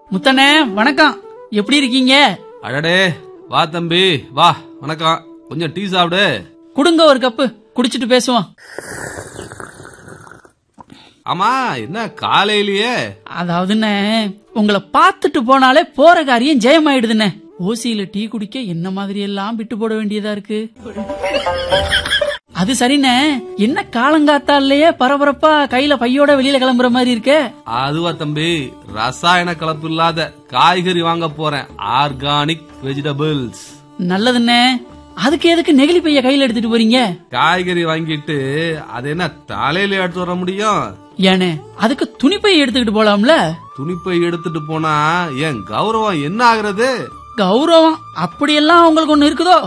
முத்தண்ணே வணக்கம் எப்படி இருக்கீங்க அடடே வா தம்பி வா வணக்கம் கொஞ்சம் டீ சாப்பிடு குடுங்க ஒரு கப்பு குடிச்சிட்டு பேசுவோம் ஆமா என்ன காலையிலயே அதாவதுண்ணே உங்களை பார்த்துட்டு போனாலே போற காரியம் ஜெயமாயிடுதுண்ணே ஓசியில டீ குடிக்க என்ன மாதிரி எல்லாம் விட்டு போட வேண்டியதா இருக்கு அது சரிண்ணே என்ன காலங்காத்தாலேயே பரபரப்பா கையில பையோட வெளியில கிளம்புற மாதிரி இருக்கே அதுவா தம்பி ரசாயன கலப்பு இல்லாத காய்கறி வாங்க போறேன் ஆர்கானிக் வெஜிடபிள்ஸ் நல்லதுண்ணே அதுக்கு எதுக்கு நெகிழி பைய கையில எடுத்துட்டு போறீங்க காய்கறி வாங்கிட்டு அது என்ன தலையில எடுத்து வர முடியும் ஏனே அதுக்கு துணிப்பை எடுத்துக்கிட்டு போலாம்ல துணிப்பை எடுத்துட்டு போனா என் கௌரவம் என்ன ஆகுறது கௌரவம் அப்படியெல்லாம் உங்களுக்கு ஒண்ணு இருக்குதோ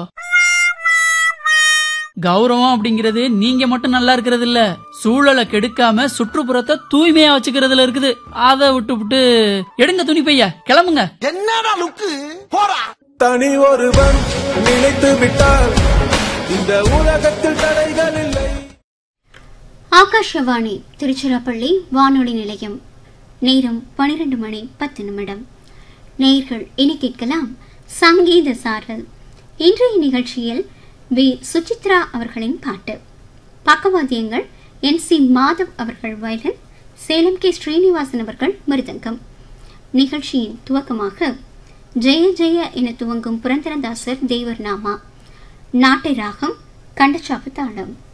கௌரவம் அப்படிங்கிறது நீங்க மட்டும் நல்லா இருக்கிறது இல்ல சூழலை கெடுக்காம சுற்றுப்புறத்தை தூய்மையா வச்சுக்கிறதுல இருக்குது அதை விட்டு விட்டு எடுங்க துணி பையா கிளம்புங்க என்னடா லுக்கு போடா தனி ஒருவன் நினைத்து விட்டால் இந்த உலகத்தில் தடைகள் இல்லை ஆகாஷவாணி திருச்சிராப்பள்ளி வானொலி நிலையம் நேரம் பனிரெண்டு மணி பத்து நிமிடம் நேர்கள் இனி கேட்கலாம் சங்கீத சாரல் இன்றைய நிகழ்ச்சியில் வி சுசித்ரா அவர்களின் பாட்டு பக்கவாத்தியங்கள் என் சி மாதவ் அவர்கள் வயலின் சேலம் கே ஸ்ரீனிவாசன் அவர்கள் மிருதங்கம் நிகழ்ச்சியின் துவக்கமாக ஜெய ஜெய என துவங்கும் புரந்தரதாசர் தேவர் நாமா நாட்டை ராகம் கண்டச்சாப்பு தாளம்